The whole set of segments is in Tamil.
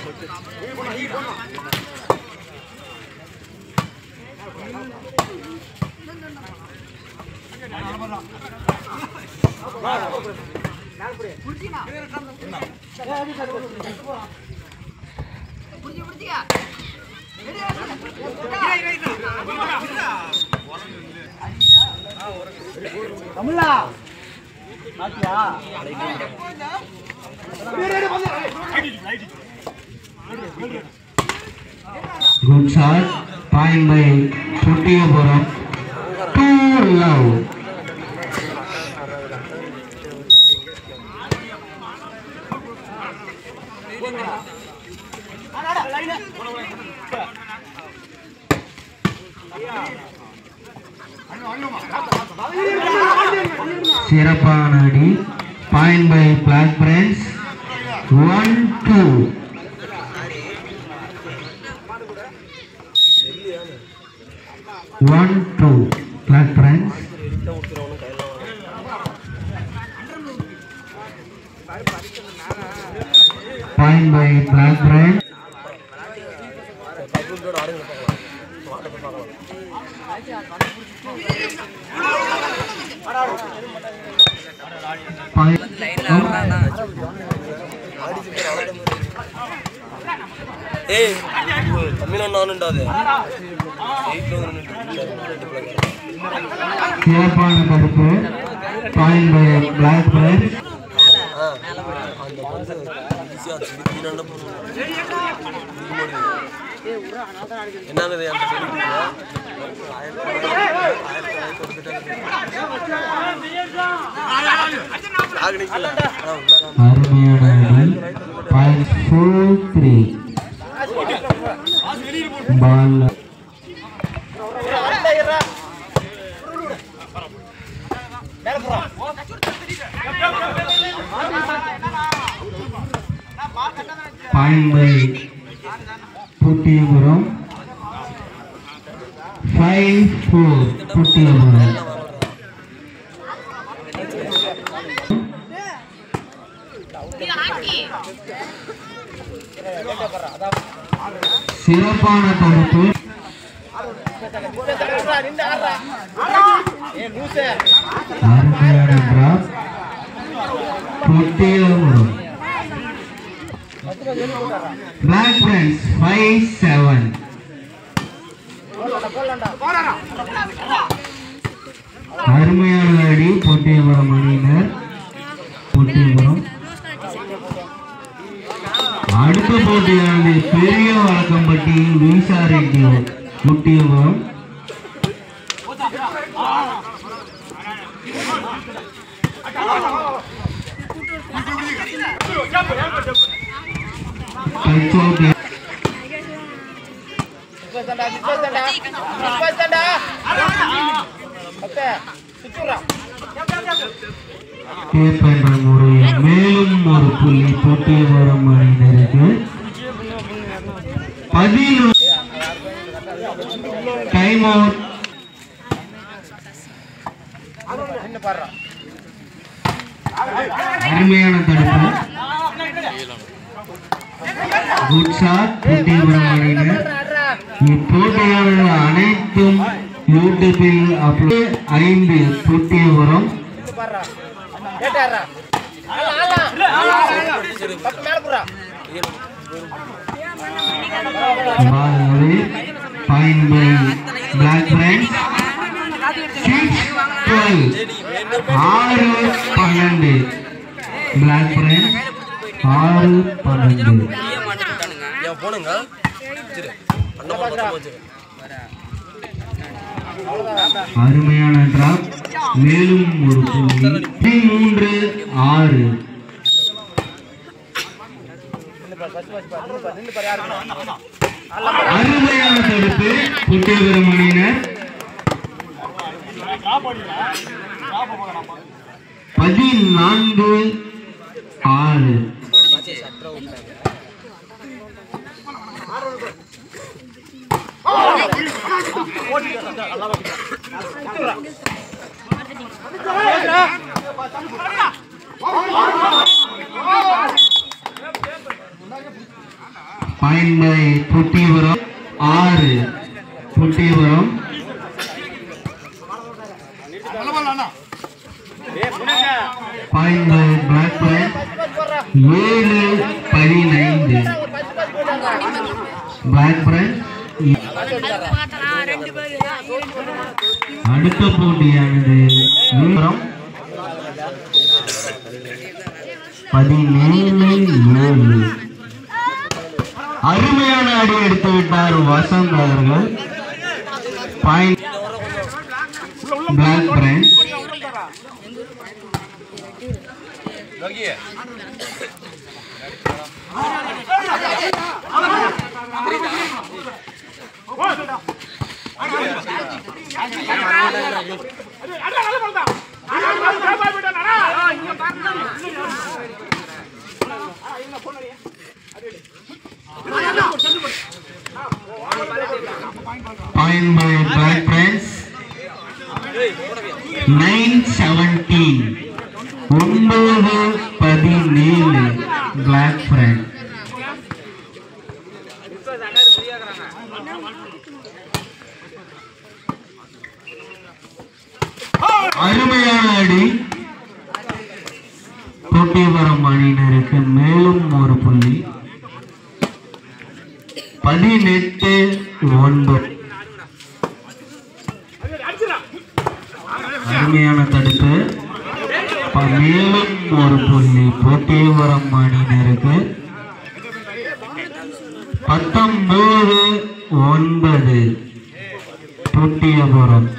Good shot. Point by Puttiyapuram. Too low. சிறப்பான அடி point by black friends one two one two black friends point by black friends ஏய் தமிழன் நானுண்டாது எயிட்ல வந்து சிறப்பான கருப்பு பாயிண்ட் பை பிளாக் பிரான்ஸ் அந்த வந்து ஈஸியாக திருப்பினால என்னது அந்த சொல்லிட்டு அருமையான அடி point four three ball point by Puttiyapuram five four Puttiyapuram சிறப்பான தடுப்பு அருமையான drop Puttiyapuram black friends five seven அருமையான அடி பொட்டியபுரம் அணியினர் பொட்டியபுரம் அடுத்த போட்டியானது பெரிய வழக்கம்பட்டி வீசாரெட்டி முட்டியபுரம் பச்சோட்டி டேப் என்ற முறையில் மேலும் ஒரு புள்ளி பொட்டியபுரம் அணியினருக்கு பதினொன்று டைம் அவுட் அருமையான தடுப்பு குட் ஷாட் பொட்டியபுரம் அணியினர் இப்போட்டியானது அனைத்தும் யூடியூபில் அப்லோட் ஐந்து Pottiyapuram point by black friends six twelve ஆறு பன்னெண்டு பிளாக் ஃப்ரெண்ட்ஸ் ஆறு பன்னெண்டு ஏன் போனுங்க சரி அண்ணா பத்திரமா வச்சிரு அருமையான டிராப் மேலும் ஒரு புள்ளி மூன்று ஆறு அருமையான தடுப்பு புத்தியபுரம் அணியினர் பதினான்கு ஆறு பாயிண்ட் பை புட்டிபுரம் ஆறு Puttipuram point by black point ஏழு பதினைந்து பிளாக் பாயிண்ட் அடுத்த போட்டியானது விழுப்புரம் பதினேழு ஏழு அருமையான அடி எடுத்து விட்டார் வசந்த் அவர்கள் point black friend Yogi point by black friends nine seventeen ஒன்பது பதினேழு பிளாக் பிராண்ட் அருமையான அடி தொட்டியபுரம் அணியினருக்கு மேலும் ஒரு புள்ளி பதினெட்டு ஒன்பது அருமையான தடுப்பு ப- மேலும் ஒரு புள்ளி போட்டியபுரம் அணியினருக்கு பத்தொன்பது ஒன்பது போட்டியபுரம்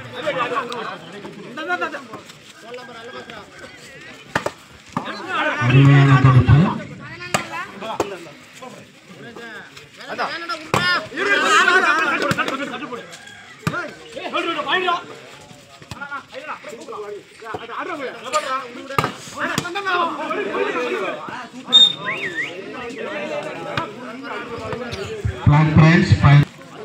அருமையான தடுப்பு பிளாக் பிரான்ஸ் ஃபைவ்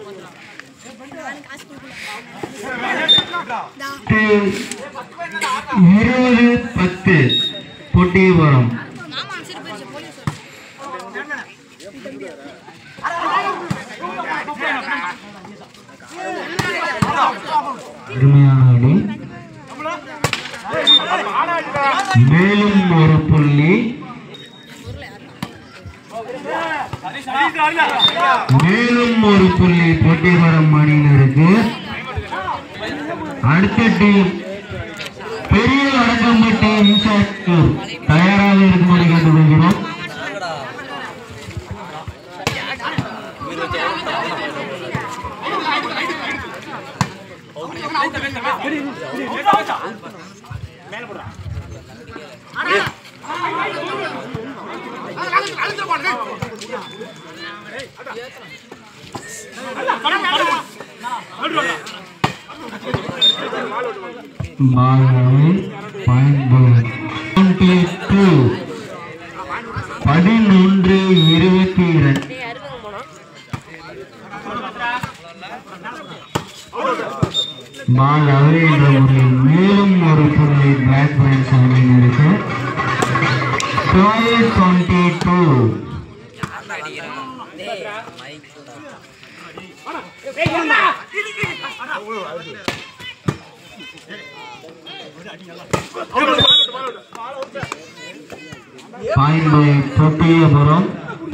இருபது பத்து போட்டியபுரம் மாமா சரி போயிடுச்சு போலீஸ் அருமையான அடி மேலும் ஒரு புள்ளி மேலும் ஒரு புள்ளி போட்டிவரம் அணியினருக்கு அடுத்த டீம் பெரிய அடக்கம்பட்டி இன்சார்ஜ் தயாராக இருக்கும்படி கேட்டுக்கொள்கிறோம் வாங்கடா மாணவர்கள் பாயிண்ட் டூ பதினொன்று இருபத்தி இரண்டு பால் அவை என்ற முறையில் மேலும் ஒரு புள்ளி பிளாக் பாயிண்ட்ஸ் அணியினருக்கு twelve twenty two point by Thottiyapuram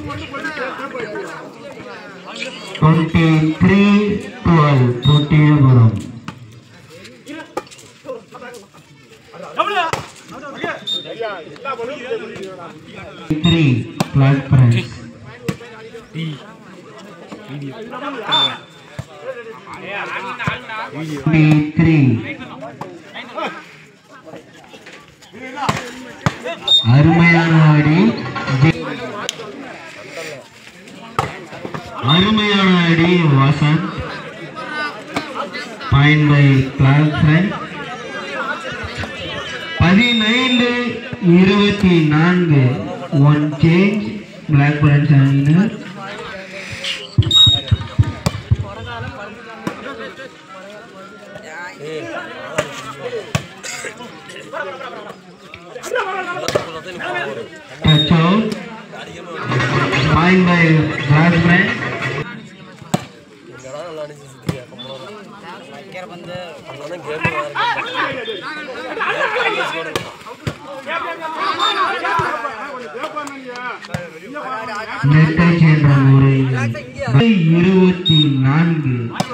twenty three twelve Thottiyapuram three black friends three அருமையான அடி ஜெ- அருமையான அடி Vasanth point by black friend பதினைந்து இருபத்தி நான்கு ஒன் சேஞ்ச் பிளாக் ஃப்ரெண்ட்ஸ் அணியினர் touch out point by black friends என்னடா நல்லா அடிச்சு சுத்தியா கம்பளம் வைக்கிற வந்து அண்ணன் கேம் நெட்டை சென்ற முறை இருபத்தி நான்கு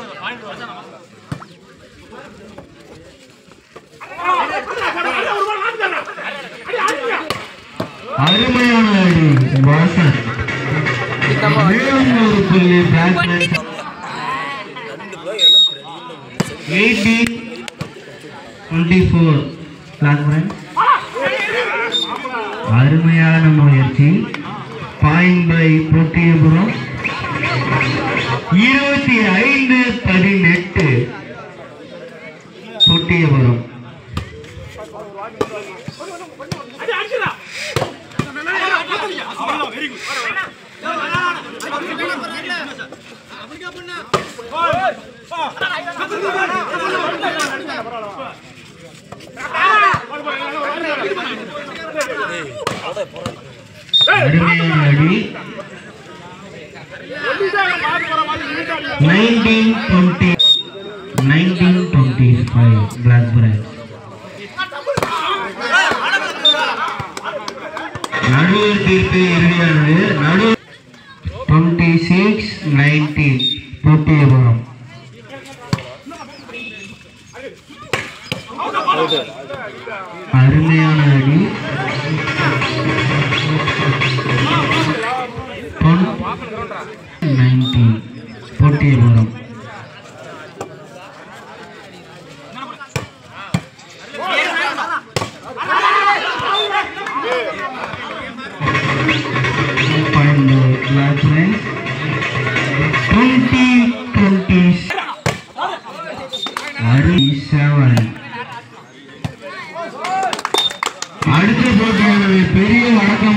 அருமையான அடி வாசன் மேலும் ஒரு புள்ளி பிளாக் பிரான்ஸ் ரெண்டு பேர் என்ன பிரச்சனை eighteen twenty four black friends அருமையான முயற்சி பாயிண்ட் பை பொட்டியபுரம் இருபத்தி ஐந்து பதினெட்டு பொட்டியபுரம் அருமையான அடி nineteen twenty nineteen twenty five black friends நடுவர் தீர்ப்பு இறுதியானது நடு டுவெண்ட்டி சிக்ஸ் நைன்டீன் போட்டியபுரம் அருமையான அடி நைன்டீன் போட்டியபுரம் டுவெண்ட்டி டுவெண்ட்டி அறுபத்தி செவன் அடுத்த போட்டியானது பெரிய வணக்கம்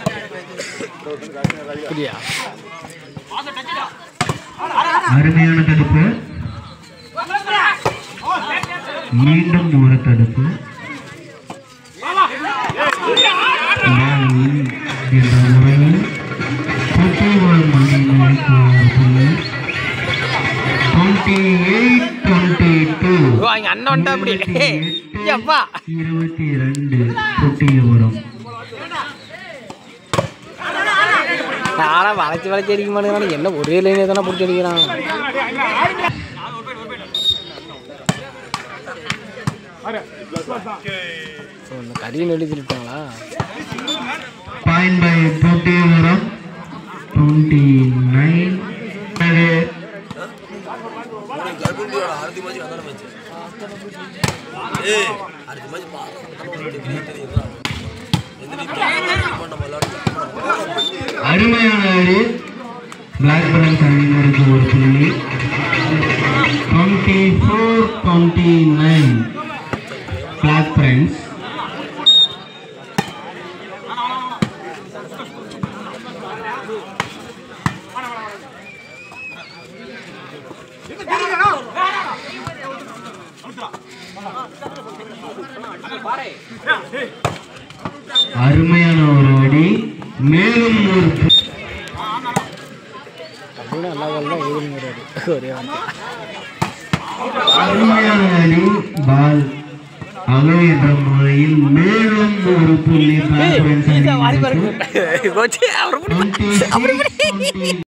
அருமையான தடுப்பு மீண்டும் ஒரு தடுப்பு நான் என்ற முறையில் குட்டிவாழ் மண்ணில் டுவெண்ட்டி எயிட் டுவெண்ட்டி டூ எங்க அண்ணன் வந்துட்டா அப்படி எப்பா இருபத்தி ரெண்டு குட்டியபுரம் நானா வளைச்சு வளைச்சு அடிக்க மாட்டேங்கிறான் என்ன ஒரே லைனே தானே பிடிச்சி அடிக்கிறான் ஓ, இந்த கறின்னு எழுதி திருட்டாங்களா point by Kuttiyapuram twenty nine கர்ப்பிணியோட அடுத்த மேட்ச் அதான மேட்ச் ஏய் அடுத்த மேட்ச் பா தெரியுங்களா எந்த டீம் நம்ம விளையாடுறோம் அருமையான அடி பிளாக் பலன்ஸ் அணியினருக்கு ஒரு புள்ளி twenty four twenty nine black friends அருமையான ஒரு அடி மேலும் ஒரு பு- அப்படின்னு நல்லா தான் எழுதுங்கிறாரு ஒரே வார்த்தை அருமையான அடி பால் அலோ என்ற முறையில் மேலும் ஒரு புள்ளி பிளாக் ஃப்ரெண்ட்ஸ் அணியினருக்கு கோச்சு அவர் 26, 20